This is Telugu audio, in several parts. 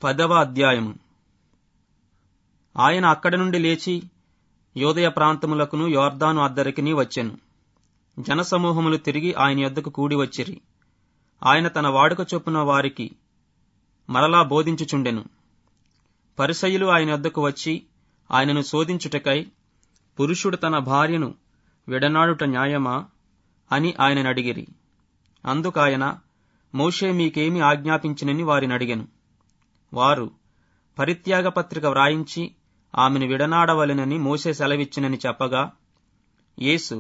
పదవ అధ్యాయము ఆయన అక్కడి నుండి లేచి యోదయ ప్రాంతములకును యోర్దాను అద్దరికిని వచ్చెను జనసమూహములు తిరిగి ఆయన యొద్దకు కూడి వచ్చిరి ఆయన తన వాడుక చొప్పున వారికి మరలా బోధించుచుండెను పరిసయులు ఆయన యొద్దకు వచ్చి ఆయనను శోధించుటకై పురుషుడు తన భార్యను విడనాడుట న్యాయమా అని ఆయనను అడిగిరి అందుకాయన మోషే మీకేమి ఆజ్ఞాపించినని వారిని అడిగెను వారు పరిత్యాగ పత్రిక వ్రాయించి ఆమెను విడనాడవలెనని మోసే సెలవిచ్చినని చెప్పగా యేసు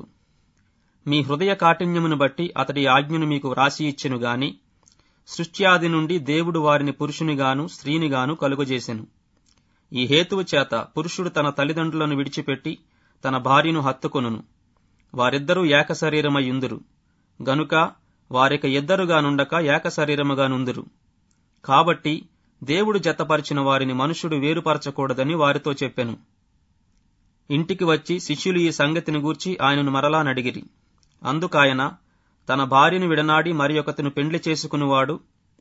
మీ హృదయ కాఠిన్యమును బట్టి అతడి ఆజ్ఞను మీకు వ్రాసి ఇచ్చెను గాని సృష్ట్యాది నుండి దేవుడు వారిని పురుషునిగాను స్త్రీనిగాను కలుగజేసెను ఈ హేతువు చేత పురుషుడు తన తల్లిదండ్రులను విడిచిపెట్టి తన భార్యను హత్తుకొనును వారిద్దరూ ఏక శరీరమయ్యుందురు గనుక వారిక ఇద్దరుగానుండక ఏక శరీరముగా నుందురు కాబట్టి దేవుడు జతపరిచిన వారిని మనుషుడు వేరుపరచకూడదని వారితో చెప్పెను ఇంటికి వచ్చి శిష్యులు ఈ సంగతిని గూర్చి ఆయనను మరలా నడిగిరి అందుకాయన తన భార్యను విడనాడి మరి ఒకతను పెండ్లి చేసుకునివాడు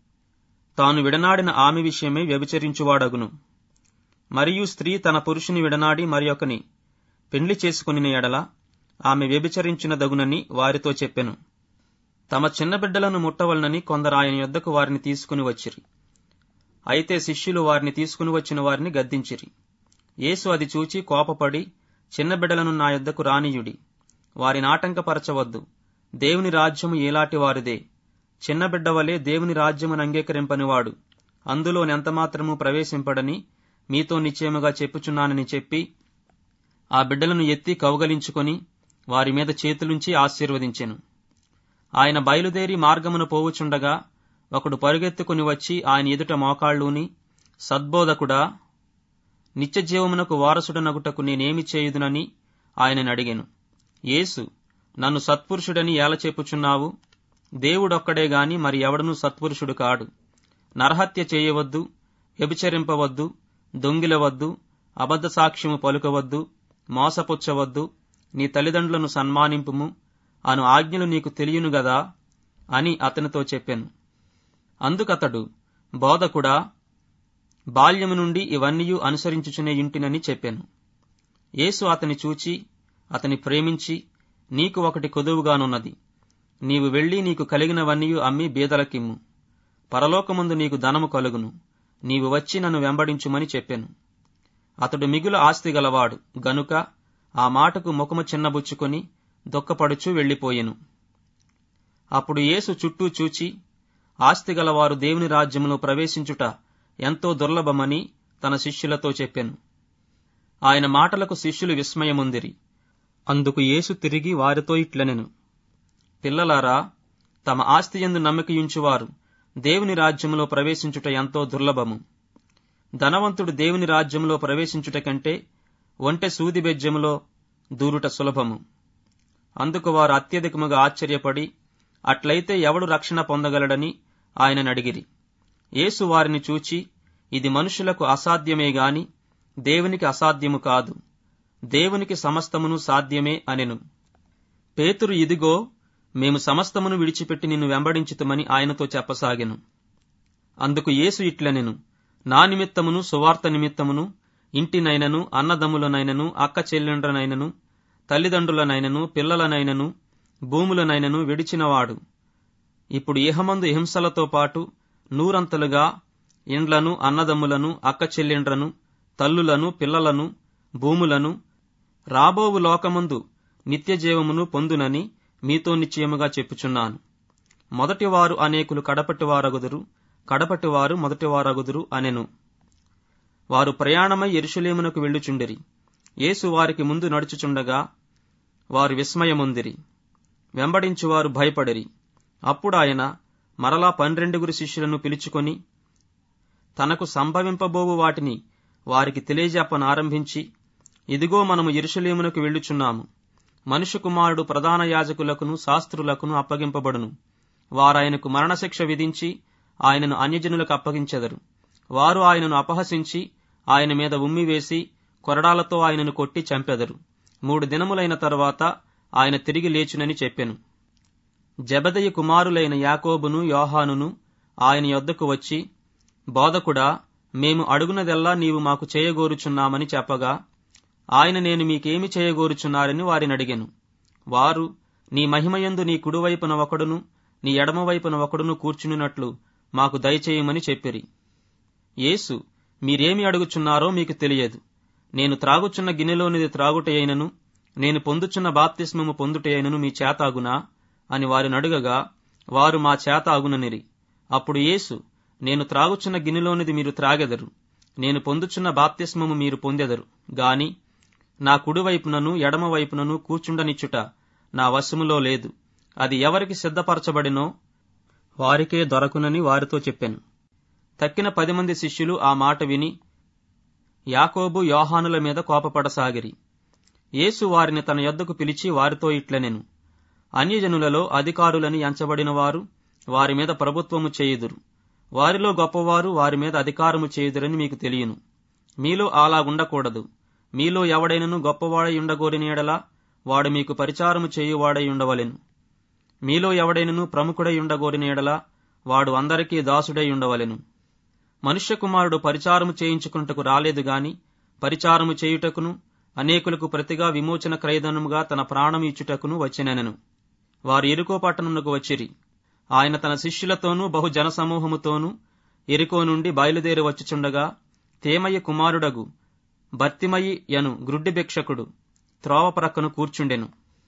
తాను విడనాడిన ఆమె విషయమే వ్యభిచరించువాడగును మరియు స్త్రీ తన పురుషుని విడనాడి మరి ఒకని పెండ్లి చేసుకుని ఎడల ఆమె వ్యభిచరించినదగునని వారితో చెప్పెను తమ చిన్న బిడ్డలను ముట్టవలనని కొందరు ఆయన యొద్దకు వారిని తీసుకుని వచ్చిరి అయితే శిష్యులు వారిని తీసుకుని వచ్చిన వారిని గద్దించిరి యేసు అది చూచి కోపపడి చిన్న బిడ్డలను నా యొద్దకు రానియుడి వారిని ఆటంకపరచవద్దు దేవుని రాజ్యము ఏలాటి వారిదే చిన్న బిడ్డ వలె దేవుని రాజ్యమును అంగీకరింపనివాడు అందులో ఎంతమాత్రము ప్రవేశింపడని మీతో నిశ్చయముగా చెప్పుచున్నానని చెప్పి ఆ బిడ్డలను ఎత్తి కౌగలించుకొని వారి మీద చేతులుంచి ఆశీర్వదించెను ఆయన బయలుదేరి మార్గమును పోవుచుండగా ఒకడు పరుగెత్తుకుని వచ్చి ఆయన ఎదుట మోకాళ్ళూని సద్బోధకుడా నిత్యజీవమునకు వారసుడనగుటకు నేనేమి చేయుదునని ఆయనను అడిగాను యేసు నన్ను సత్పురుషుడని ఏల చెప్పుచున్నావు దేవుడొక్కడే గాని మరి ఎవడనూ సత్పురుషుడు కాడు నరహత్య చేయవద్దు వ్యభిచరింపవద్దు దొంగిలవద్దు అబద్ధ సాక్ష్యము పలుకవద్దు మోసపుచ్చవద్దు నీ తల్లిదండ్రులను సన్మానింపుము అను ఆజ్ఞలు నీకు తెలియను గదా అని అతనితో చెప్పాను అందుకతడు బోధకుడా బాల్యము నుండి ఇవన్నీ అనుసరించుచునే ఇంటినని చెప్పాను యేసు అతని చూచి అతని ప్రేమించి నీకు ఒకటి కొదువుగానున్నది నీవు వెళ్లి నీకు కలిగినవన్నీ అమ్మి బీదలకిమ్ము పరలోకముందు నీకు ధనము కలుగును నీవు వచ్చి నన్ను వెంబడించుమని చెప్పాను అతడు మిగుల ఆస్తి గలవాడు గనుక ఆ మాటకు ముఖము చిన్నబుచ్చుకొని దుఃఖపడుచు వెళ్లిపోయెను అప్పుడు యేసు చుట్టూ చూచి ఆస్తి గలవారు దేవుని రాజ్యములో ప్రవేశించుట ఎంతో దుర్లభమని తన శిష్యులతో చెప్పెను ఆయన మాటలకు శిష్యులు విస్మయముందిరి అందుకు యేసు తిరిగి వారితో ఇట్లనెను పిల్లలారా తమ ఆస్తి ఎందు నమ్మకయుంచువారు దేవుని రాజ్యములో ప్రవేశించుట ఎంతో దుర్లభము ధనవంతుడు దేవుని రాజ్యములో ప్రవేశించుట కంటే ఒంటె సూది బెజ్జములో దూరుట సులభము అందుకు వారు అత్యధికముగా ఆశ్చర్యపడి అట్లయితే ఎవడు రక్షణ పొందగలడని ఆయనను అడిగిరి యేసు వారిని చూచి ఇది మనుషులకు అసాధ్యమే గాని దేవునికి అసాధ్యము కాదు దేవునికి సమస్తమును సాధ్యమే అనెను పేతురు ఇదిగో మేము సమస్తమును విడిచిపెట్టి నిన్ను వెంబడించుతమని ఆయనతో చెప్పసాగెను అందుకు యేసు ఇట్లనెను నా నిమిత్తమును సువార్త నిమిత్తమును ఇంటినైనను అన్నదమ్ములనైనను అక్క చెల్లెండ్రనైనను తల్లిదండ్రులనైనను పిల్లలనైనను భూములనైనను విడిచినవాడు ఇప్పుడు ఇహమందు హింసలతో పాటు నూరంతలుగా ఇండ్లను అన్నదమ్ములను అక్క చెల్లెండ్రను తల్లులను పిల్లలను భూములను రాబోవు లోకమందు నిత్యజీవమును పొందునని మీతో నిశ్చయముగా చెప్పుచున్నాను మొదటివారు అనేకులు కడపటివారగుదురు కడపటివారు మొదటివారగుదురు అనెను వారు ప్రయాణమై ఎరుషులేమునకు వెళ్ళుచుండిరి యేసు వారికి ముందు నడుచుచుండగా వారు విస్మయముందిరి వెంబడించువారు భయపడిరి అప్పుడు ఆయన మరలా పన్నెండుగురు శిష్యులను పిలుచుకొని తనకు సంభవింపబోవు వాటిని వారికి తెలియజెప్పనారంభించి ఇదిగో మనము ఎరుషలేమునకు వెళ్ళుచున్నాము మనుష్య కుమారుడు ప్రధాన యాజకులకును శాస్త్రులకును అప్పగింపబడును వారాయనకు మరణశిక్ష విధించి ఆయనను అన్యజనులకు అప్పగించెదరు వారు ఆయనను అపహసించి ఆయన మీద ఉమ్మివేసి కొరడాలతో ఆయనను కొట్టి చంపెదరు మూడు దినములైన తరువాత ఆయన తిరిగి లేచునని చెప్పెను జబదయి కుమారులైన యాకోబును యోహానును ఆయన యొద్దకు వచ్చి బోధకుడా మేము అడుగునదెల్లా నీవు మాకు చేయగోరుచున్నామని చెప్పగా ఆయన నేను మీకేమి చేయగోరుచున్నారని వారిని అడిగాను వారు నీ మహిమయందు నీ కుడివైపున ఒకడును నీ ఎడమవైపున ఒకడును కూర్చునినట్లు మాకు దయచేయమని చెప్పిరి యేసు మీరేమి అడుగుచున్నారో మీకు తెలియదు నేను త్రాగుచున్న గిన్నెలోనిది త్రాగుటయైనను నేను పొందుచున్న బాప్తిస్మము పొందుటయైనను మీ చేతాగునా అని వారిని అడుగగా వారు మా చేత అగుననిరి అప్పుడు యేసు నేను త్రాగుచున్న గిన్నెలోనిది మీరు త్రాగెదరు నేను పొందుచున్న బాప్తిస్మము మీరు పొందెదరు గాని నా కుడివైపునను ఎడమవైపునను కూర్చుండనిచ్చుట నా వశములో లేదు అది ఎవరికి సిద్ధపరచబడినో వారికే దొరకునని వారితో చెప్పాను తక్కిన పది మంది శిష్యులు ఆ మాట విని యాకోబు యోహానుల మీద కోపపడసాగిరి యేసు వారిని తన యొద్దకు పిలిచి వారితో ఇట్లనెను అన్యజనులలో అధికారులని ఎంచబడిన వారు వారి మీద ప్రభుత్వము చేయుదురు వారిలో గొప్పవారు వారి మీద అధికారము చేయుదురని మీకు తెలియను మీలో అలా ఉండకూడదు మీలో ఎవడైనను గొప్పవాడై ఉండగోరిన ఎడలా వాడు మీకు పరిచారము చేయువాడై ఉండవలెను మీలో ఎవడైనను ప్రముఖుడై ఉండగోరిన ఎడలా వాడు అందరికీ దాసుడై ఉండవలెను మనుష్య కుమారుడు పరిచారము చేయించుకున్నటకు రాలేదు గాని పరిచారము చేయుటకును అనేకులకు ప్రతిగా విమోచన క్రయధనముగా తన ప్రాణం ఇచ్చుటకును వచ్చినెనను వారు ఎరుకో పట్టణమునకు వచ్చిరి ఆయన తన శిష్యులతోనూ బహు జనసమూహముతోనూ ఎరుకో నుండి బయలుదేరి వచ్చుచుండగా తేమయ్య కుమారుడగు బర్తిమయి యను గ్రుడ్డి భిక్షకుడు త్రోవ ప్రక్కను కూర్చుండెను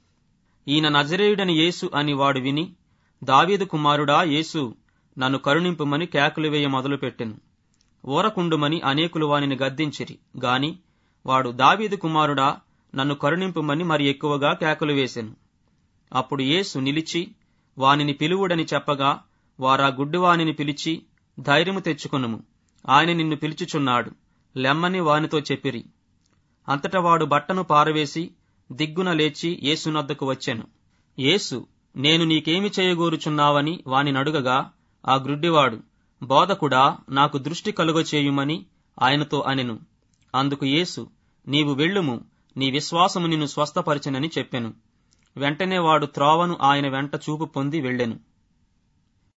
ఈయన నజరేయుడని యేసు అని వాడు విని దావీదు కుమారుడా యేసు నన్ను కరుణింపుమని కేకలు వేయ మొదలుపెట్టెను ఊరకుండుమని అనేకులు వానిని గద్దించిరి గాని వాడు దావీదు కుమారుడా నన్ను కరుణింపుమని మరి ఎక్కువగా కేకలు వేసెను అప్పుడు యేసు నిలిచి వానిని పిలువుడని చెప్పగా వారా గుడ్డివానిని పిలిచి ధైర్యము తెచ్చుకొనుము ఆయన నిన్ను పిలుచుచున్నాడు లెమ్మని వానితో చెప్పిరి అంతట వాడు బట్టను పారవేసి దిగ్గున లేచి యేసునద్దకు వచ్చెను యేసు నేను నీకేమి చేయగోరుచున్నావని వానినడుగగా ఆ గ్రుడ్డివాడు బోధకుడా నాకు దృష్టి కలుగచేయుమని ఆయనతో అనెను అందుకు యేసు నీవు వెళ్ళుము నీ విశ్వాసము నిన్ను స్వస్థపరిచెనని చెప్పెను వెంటనే వాడు త్రోవను ఆయన వెంట చూపు పొంది వెళ్ళెను